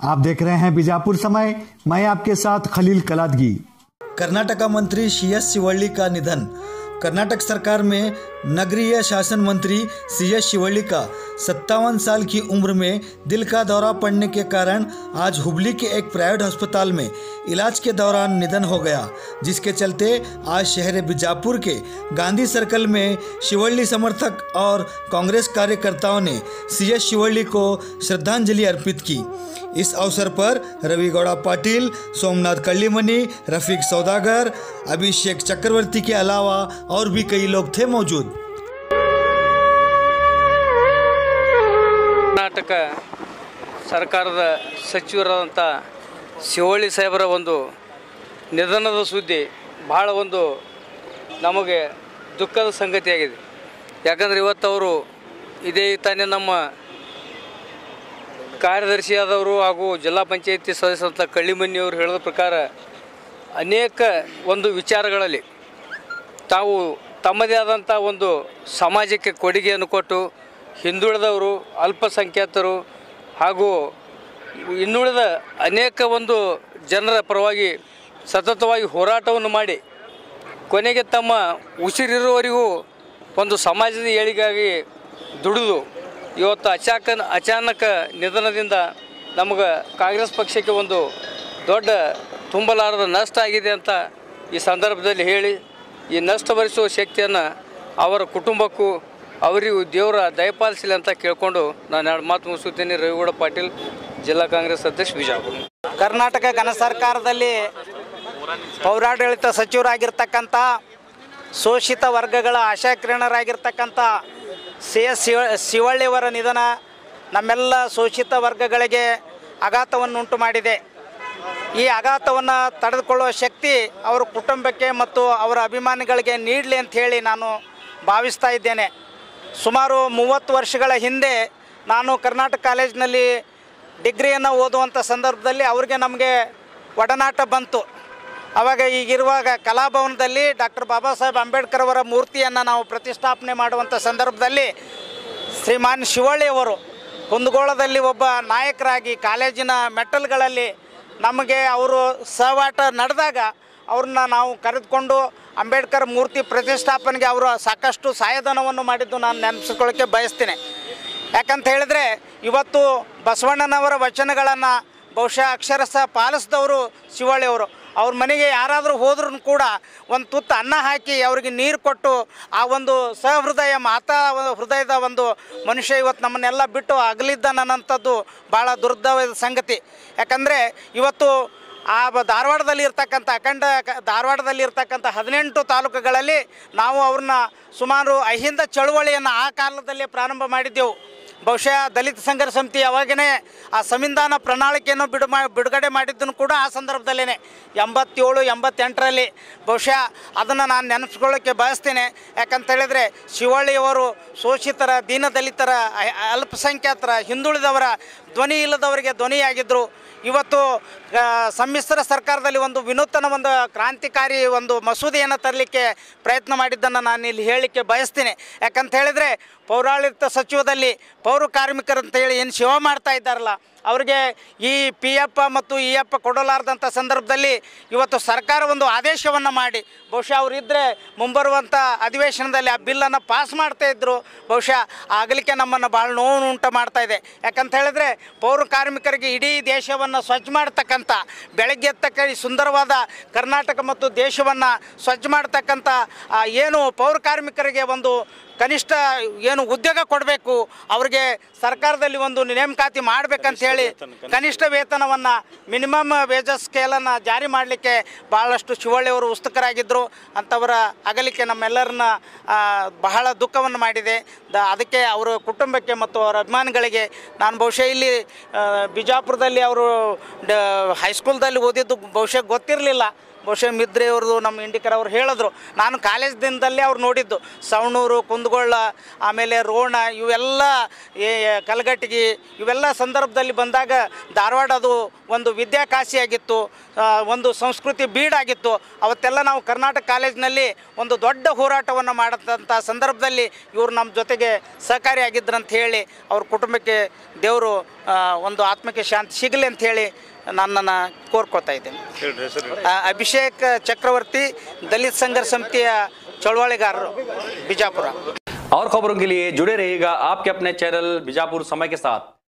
आप देख रहे हैं बीजापुर समय मैं आपके साथ खलील कलादगी कर्नाटक मंत्री सी एस शिवल्ली का निधन कर्नाटक सरकार में नगरीय शासन मंत्री सी एस शिवल्ली का सत्तावन साल की उम्र में दिल का दौरा पड़ने के कारण आज हुबली के एक प्राइवेट अस्पताल में इलाज के दौरान निधन हो गया जिसके चलते आज शहर बीजापुर के गांधी सर्कल में शिवल्ली समर्थक और कांग्रेस कार्यकर्ताओं ने सी एस शिवल्ली को श्रद्धांजलि अर्पित की इस अवसर पर रवि गौड़ा पाटिल सोमनाथ कल्लीमनी रफीक सौदागर अभिषेक चक्रवर्ती के अलावा और भी कई लोग थे मौजूद ಕರ್ನಾಟಕ ಸರ್ಕಾರದ ಸಚಿವರಾದಂಥ ಶಿವಳ್ಳಿ ಸಾಹೇಬರ ಒಂದು ನಿಧನದ ಸುದ್ದಿ ಭಾಳ ಒಂದು ನಮಗೆ ದುಃಖದ ಸಂಗತಿಯಾಗಿದೆ ಯಾಕಂದರೆ ಇವತ್ತು ಅವರು ಇದೇ ತಾನೇ ನಮ್ಮ ಕಾರ್ಯದರ್ಶಿಯಾದವರು ಹಾಗೂ ಜಿಲ್ಲಾ ಪಂಚಾಯತಿ ಸದಸ್ಯರಂಥ ಕಳ್ಳಿಮನಿಯವರು ಹೇಳಿದ ಪ್ರಕಾರ ಅನೇಕ ಒಂದು ವಿಚಾರಗಳಲ್ಲಿ ತಾವು ತಮ್ಮದೇ ಆದಂಥ ಒಂದು ಸಮಾಜಕ್ಕೆ ಕೊಡುಗೆಯನ್ನು ಕೊಟ್ಟು ಹಿಂದುಳಿದವರು ಅಲ್ಪಸಂಖ್ಯಾತರು ಹಾಗೂ ಇನ್ನುಳಿದ ಅನೇಕ ಒಂದು ಜನರ ಪರವಾಗಿ ಸತತವಾಗಿ ಹೋರಾಟವನ್ನು ಮಾಡಿ ಕೊನೆಗೆ ತಮ್ಮ ಉಸಿರಿರುವವರೆಗೂ ಒಂದು ಸಮಾಜದ ಏಳಿಗಾಗಿ ದುಡಿದು ಇವತ್ತು ಅಚಾಕ ಅಚಾನಕ ನಿಧನದಿಂದ ನಮಗೆ ಕಾಂಗ್ರೆಸ್ ಪಕ್ಷಕ್ಕೆ ಒಂದು ದೊಡ್ಡ ತುಂಬಲಾರದ ನಷ್ಟ ಆಗಿದೆ ಅಂತ ಈ ಸಂದರ್ಭದಲ್ಲಿ ಹೇಳಿ ಈ ನಷ್ಟ ಭರಿಸುವ ಶಕ್ತಿಯನ್ನು ಅವರ ಕುಟುಂಬಕ್ಕೂ ಅವರಿಗೂ ದೇವರ ದಯಪಾಲಿಸಲಿ ಅಂತ ಕೇಳಿಕೊಂಡು ನಾನು ಎರಡು ಮಾತು ಮುಗಿಸುತ್ತೇನೆ ರವಿಗೌಡ ಪಾಟೀಲ್ ಜಿಲ್ಲಾ ಕಾಂಗ್ರೆಸ್ ಅಧ್ಯಕ್ಷ ಬಿಜಾಪುರ ಕರ್ನಾಟಕ ಘನ ಸರ್ಕಾರದಲ್ಲಿ ಪೌರಾಡಳಿತ ಸಚಿವರಾಗಿರ್ತಕ್ಕಂಥ ಶೋಷಿತ ವರ್ಗಗಳ ಆಶಾಕಿರಣರಾಗಿರ್ತಕ್ಕಂಥ ಸಿ ಎಸ್ ಶಿವ ಶಿವಳ್ಳಿಯವರ ನಿಧನ ನಮ್ಮೆಲ್ಲ ಶೋಷಿತ ವರ್ಗಗಳಿಗೆ ಆಘಾತವನ್ನುಂಟು ಮಾಡಿದೆ ಈ ಆಘಾತವನ್ನು ತಡೆದುಕೊಳ್ಳುವ ಶಕ್ತಿ ಅವರ ಕುಟುಂಬಕ್ಕೆ ಮತ್ತು ಅವರ ಅಭಿಮಾನಿಗಳಿಗೆ ನೀಡಲಿ ಅಂತ ಹೇಳಿ ನಾನು ಭಾವಿಸ್ತಾ ಇದ್ದೇನೆ ಸುಮಾರು ಮೂವತ್ತು ವರ್ಷಗಳ ಹಿಂದೆ ನಾನು ಕರ್ನಾಟಕ ಕಾಲೇಜಿನಲ್ಲಿ ಡಿಗ್ರಿಯನ್ನು ಓದುವಂಥ ಸಂದರ್ಭದಲ್ಲಿ ಅವ್ರಿಗೆ ನಮಗೆ ಒಡನಾಟ ಬಂತು ಆವಾಗ ಈಗಿರುವಾಗ ಕಲಾಭವನದಲ್ಲಿ ಡಾಕ್ಟರ್ ಬಾಬಾ ಸಾಹೇಬ್ ಅಂಬೇಡ್ಕರ್ ಅವರ ಮೂರ್ತಿಯನ್ನು ನಾವು ಪ್ರತಿಷ್ಠಾಪನೆ ಮಾಡುವಂಥ ಸಂದರ್ಭದಲ್ಲಿ ಶ್ರೀಮಾನ್ ಶಿವಳ್ಳಿಯವರು ಕುಂದಗೋಳದಲ್ಲಿ ಒಬ್ಬ ನಾಯಕರಾಗಿ ಕಾಲೇಜಿನ ಮೆಟ್ಟಲ್ಗಳಲ್ಲಿ ನಮಗೆ ಅವರು ಸಹವಾಟ ನಡೆದಾಗ ಅವ್ರನ್ನ ನಾವು ಕರೆದುಕೊಂಡು ಅಂಬೇಡ್ಕರ್ ಮೂರ್ತಿ ಪ್ರತಿಷ್ಠಾಪನೆಗೆ ಅವರು ಸಾಕಷ್ಟು ಸಹಾಯಧನವನ್ನು ಮಾಡಿದ್ದು ನಾನು ನೆನಪಿಸ್ಕೊಳ್ಳೋಕ್ಕೆ ಬಯಸ್ತೀನಿ ಯಾಕಂತ ಹೇಳಿದರೆ ಇವತ್ತು ಬಸವಣ್ಣನವರ ವಚನಗಳನ್ನು ಬಹುಶಃ ಅಕ್ಷರಶಃ ಪಾಲಿಸಿದವರು ಶಿವಳ್ಳಿಯವರು ಅವ್ರ ಮನೆಗೆ ಯಾರಾದರೂ ಹೋದ್ರೂ ಕೂಡ ಒಂದು ತುತ್ತು ಅನ್ನ ಹಾಕಿ ಅವ್ರಿಗೆ ನೀರು ಕೊಟ್ಟು ಆ ಒಂದು ಸಹೃದಯ ಮಾತಾ ಹೃದಯದ ಒಂದು ಮನುಷ್ಯ ಇವತ್ತು ನಮ್ಮನ್ನೆಲ್ಲ ಬಿಟ್ಟು ಅಗಲಿದ್ದಾನಂಥದ್ದು ಭಾಳ ದುರ್ದೈವದ ಸಂಗತಿ ಯಾಕಂದರೆ ಇವತ್ತು ಆ ಬ- ಧಾರವಾಡದಲ್ಲಿ ಇರ್ತಕ್ಕಂಥ ಅಖಂಡ ಕ- ಧಾರವಾಡದಲ್ಲಿ ಇರ್ತಕ್ಕಂಥ ಹದಿನೆಂಟು ತಾಲೂಕುಗಳಲ್ಲಿ ನಾವು ಅವ್ರನ್ನ ಸುಮಾರು ಅಹಿಂದ ಚಳುವಳಿಯನ್ನು ಆ ಕಾಲದಲ್ಲೇ ಪ್ರಾರಂಭ ಮಾಡಿದ್ದೆವು ಬಹುಶಃ ದಲಿತ ಸಂಘರ್ಷ ಸಮಿತಿ ಅವಾಗೇ ಆ ಸಂವಿಧಾನ ಪ್ರಣಾಳಿಕೆಯನ್ನು ಬಿಡು ಮಾ ಬಿಡುಗಡೆ ಮಾಡಿದ್ದನ್ನು ಕೂಡ ಆ ಸಂದರ್ಭದಲ್ಲೇ ಎಂಬತ್ತೇಳು ಎಂಬತ್ತೆಂಟರಲ್ಲಿ ಬಹುಶಃ ಅದನ್ನು ನಾನು ನೆನಪಿಸ್ಕೊಳ್ಳೋಕ್ಕೆ ಬಯಸ್ತೇನೆ ಯಾಕಂತ ಹೇಳಿದರೆ ಶಿವಳ್ಳಿಯವರು ಶೋಷಿತರ ದೀನದಲಿತರ ಅ- ಅಲ್ಪಸಂಖ್ಯಾತರ ಹಿಂದುಳಿದವರ ಧ್ವನಿ ಇಲ್ಲದವರಿಗೆ ಧ್ವನಿಯಾಗಿದ್ದರು ಇವತ್ತು ಆ, ಸಮ್ಮಿಶ್ರ ಸರ್ಕಾರದಲ್ಲಿ ಒಂದು ವಿನೂತನ ಒಂದು ಕ್ರಾಂತಿಕಾರಿ ಒಂದು ಮಸೂದೆಯನ್ನು ತರಲಿಕ್ಕೆ ಪ್ರಯತ್ನ ಮಾಡಿದ್ದನ್ನು ನಾನು ಇಲ್ಲಿ ಹೇಳಲಿಕ್ಕೆ ಬಯಸ್ತೀನಿ ಯಾಕಂತ ಹೇಳಿದರೆ ಪೌರಾಡಳಿತ ಸಚಿವದಲ್ಲಿ ಪೌರ ಕಾರ್ಮಿಕರಂತ ಹೇಳಿ ಏನು ಸೇವಾ ಮಾಡ್ತಾ ಇದ್ದಾರಲ್ಲ ಅವರಿಗೆ ಈ ಪಿ ಎಫ್ ಮತ್ತು ಇ ಎಫ್ ಕೊಡಲಾರ್ದಂಥ ಸಂದರ್ಭದಲ್ಲಿ ಇವತ್ತು ಸರ್ಕಾರ ಒಂದು ಆದೇಶವನ್ನು ಮಾಡಿ ಬಹುಶಃ ಅವರಿದ್ದರೆ ಮುಂಬರುವಂಥ ಅಧಿವೇಶನದಲ್ಲಿ ಆ ಬಿಲ್ಲನ್ನು ಪಾಸ್ ಮಾಡ್ತಾ ಇದ್ದರು ಬಹುಶಃ ಆ ಅಗಲಿಕೆ ನಮ್ಮನ್ನು ಭಾಳ ನೋವು ಉಂಟು ಮಾಡ್ತಾ ಇದೆ ಯಾಕಂತ ಹೇಳಿದ್ರೆ ಪೌರ ಕಾರ್ಮಿಕರಿಗೆ ಇಡೀ ದೇಶವನ್ನು ಸ್ವಚ್ಛ ಮಾಡ್ತಕ್ಕಂಥ ಬೆಳಗ್ಗೆ ಎತ್ತಕ್ಕ ಈ ಸುಂದರವಾದ ಕರ್ನಾಟಕ ಮತ್ತು ದೇಶವನ್ನು ಸ್ವಚ್ಛ ಮಾಡ್ತಕ್ಕಂಥ ಆ ಏನು ಪೌರ ಕಾರ್ಮಿಕರಿಗೆ ಒಂದು ಕನಿಷ್ಠ ಏನು ಉದ್ಯೋಗ ಕೊಡಬೇಕು ಅವ್ರಿಗೆ ಸರ್ಕಾರದಲ್ಲಿ ಒಂದು ನೇಮಕಾತಿ ಮಾಡ್ಬೇಕಂತ ಹೇಳಿ ಕನಿಷ್ಠ ವೇತನವನ್ನು ಮಿನಿಮಮ್ ವೇಜಸ್ ಸ್ಕೇಲನ್ನು ಜಾರಿ ಮಾಡಲಿಕ್ಕೆ ಭಾಳಷ್ಟು ಶಿವಳ್ಳಿಯವರು ಉತ್ಸುಕರಾಗಿದ್ದರು ಅಂಥವರ ಅಗಲಿಕೆ ನಮ್ಮೆಲ್ಲರನ್ನ ಆ, ಬಹಳ ದುಃಖವನ್ನು ಮಾಡಿದೆ ದ ಅದಕ್ಕೆ ಅವರ ಕುಟುಂಬಕ್ಕೆ ಮತ್ತು ಅವರ ಅಭಿಮಾನಿಗಳಿಗೆ ನಾನು ಬಹುಶಃ ಇಲ್ಲಿ ಆ, ಬಿಜಾಪುರದಲ್ಲಿ ಅವರು ಡ ಹೈಸ್ಕೂಲ್ದಲ್ಲಿ ಓದಿದ್ದು ಬಹುಶಃ ಗೊತ್ತಿರಲಿಲ್ಲ ಬಹುಶಃ ಮಿದ್ರೆ ಅವ್ರದ್ದು ನಮ್ಮ ಇಂಡಿಕರ್ ಅವ್ರು ಹೇಳಿದ್ರು ನಾನು ಕಾಲೇಜ್ ದಿನದಲ್ಲೇ ಅವ್ರು ನೋಡಿದ್ದು ಸವಣೂರು ಕುಂದಗೋಳ ಆಮೇಲೆ ರೋಣ ಇವೆಲ್ಲ ಈ ಕಲಗಟ್ಟಿಗೆ ಇವೆಲ್ಲ ಸಂದರ್ಭದಲ್ಲಿ ಬಂದಾಗ ಧಾರವಾಡ ಅದು ಒಂದು ವಿದ್ಯಾಕಾಶಿಯಾಗಿತ್ತು ಆ, ಒಂದು ಸಂಸ್ಕೃತಿ ಬೀಡಾಗಿತ್ತು ಅವತ್ತೆಲ್ಲ ನಾವು ಕರ್ನಾಟಕ ಕಾಲೇಜಿನಲ್ಲಿ ಒಂದು ದೊಡ್ಡ ಹೋರಾಟವನ್ನು ಮಾಡದಂಥ ಸಂದರ್ಭದಲ್ಲಿ ಇವರು ನಮ್ಮ ಜೊತೆಗೆ ಸಹಕಾರಿಯಾಗಿದ್ರಂತ ಹೇಳಿ ಅವ್ರ ಕುಟುಂಬಕ್ಕೆ ದೇವರು ಆ, ಒಂದು ಆತ್ಮಕ್ಕೆ ಶಾಂತಿ ಸಿಗಲಿ ಅಂತ ಹೇಳಿ ನನ್ನನ್ನು ಕೋರ್ಕೋತಾ ಇದ್ದೇನೆ ಆ, ಅಭಿಷೇಕ್ ಚಕ್ರವರ್ತಿ ದಲಿತ ಸಂಘರ್ಷ ಸಮಿತಿಯ ಚಳವಳಿಗಾರರು ಬಿಜಾಪುರ और खबरों के लिए जुड़े रहिएगा आपके अपने चैनल बीजापुर समय के साथ